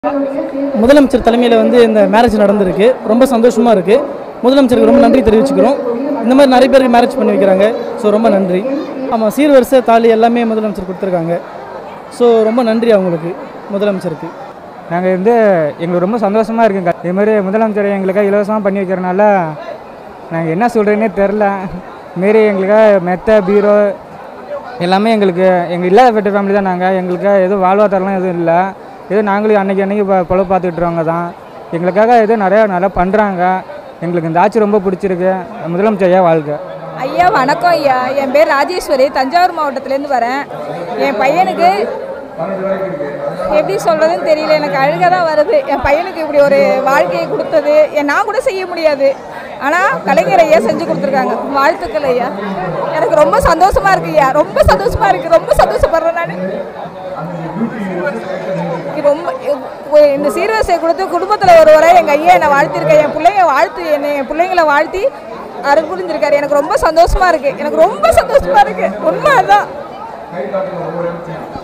முதலமைச்சர் தலைமையில் வந்து இந்த மேரேஜ் நடந்திருக்கு ரொம்ப சந்தோஷமாக இருக்குது முதலமைச்சருக்கு ரொம்ப நன்றி தெரிவிச்சுக்கிறோம் இந்த மாதிரி நிறைய பேருக்கு மேரேஜ் பண்ணி வைக்கிறாங்க ஸோ ரொம்ப நன்றி ஆமாம் சீர்வரிசை தாலி எல்லாமே முதலமைச்சர் கொடுத்துருக்காங்க ஸோ ரொம்ப நன்றி அவங்களுக்கு முதலமைச்சருக்கு நாங்கள் வந்து எங்களுக்கு ரொம்ப சந்தோஷமாக இருக்குங்க இது மாதிரி முதலமைச்சர் எங்களுக்காக இலவசமாக பண்ணி வைக்கிறனால நாங்கள் என்ன சொல்கிறேன்னே தெரில மாரி எங்களுக்காக மெத்த பீரோ எல்லாமே எங்களுக்கு எங்கள் இல்லாத பெற்ற ஃபேமிலி தான் நாங்கள் எங்களுக்கு எதுவும் வாழ்வாதாரம்லாம் எதுவும் இல்லை ஏதோ நாங்களும் அன்னைக்கு அன்னைக்கு ப- பொழப்பு பார்த்துக்கிட்டுறவங்க தான் எங்களுக்காக ஏதோ நிறையா நல்லா பண்ணுறாங்க எங்களுக்கு இந்த ஆட்சி ரொம்ப பிடிச்சிருக்கு முதலமைச்சர் ஐயா வாழ்க ஐயா வணக்கம் ஐயா என் பேர் ராஜேஸ்வரி தஞ்சாவூர் மாவட்டத்துலேருந்து வரேன் என் பையனுக்கு எப்படி சொல்கிறதுன்னு தெரியல எனக்கு அழுக தான் வருது என் பையனுக்கு இப்படி ஒரு வாழ்க்கையை கொடுத்தது என் நான் கூட செய்ய முடியாது ஆனால் கலைஞர் ஐயா செஞ்சு கொடுத்துருக்காங்க வாழ்த்துக்கள் ஐயா எனக்கு ரொம்ப சந்தோஷமா இருக்கு ஐயா ரொம்ப சந்தோஷமா இருக்கு ரொம்ப சந்தோஷப்படுறேன் நான் ரொம்ப இந்த சீர்வரிசை கொடுத்து குடும்பத்தில் ஒருவரை எங்கள் ஐயா என்னை வாழ்த்திருக்கேன் என் பிள்ளைங்க வாழ்த்து என்னை என் பிள்ளைங்களை வாழ்த்தி அருள் புரிஞ்சிருக்காரு எனக்கு ரொம்ப சந்தோஷமா இருக்கு எனக்கு ரொம்ப சந்தோஷமா இருக்கு உண்மை தான்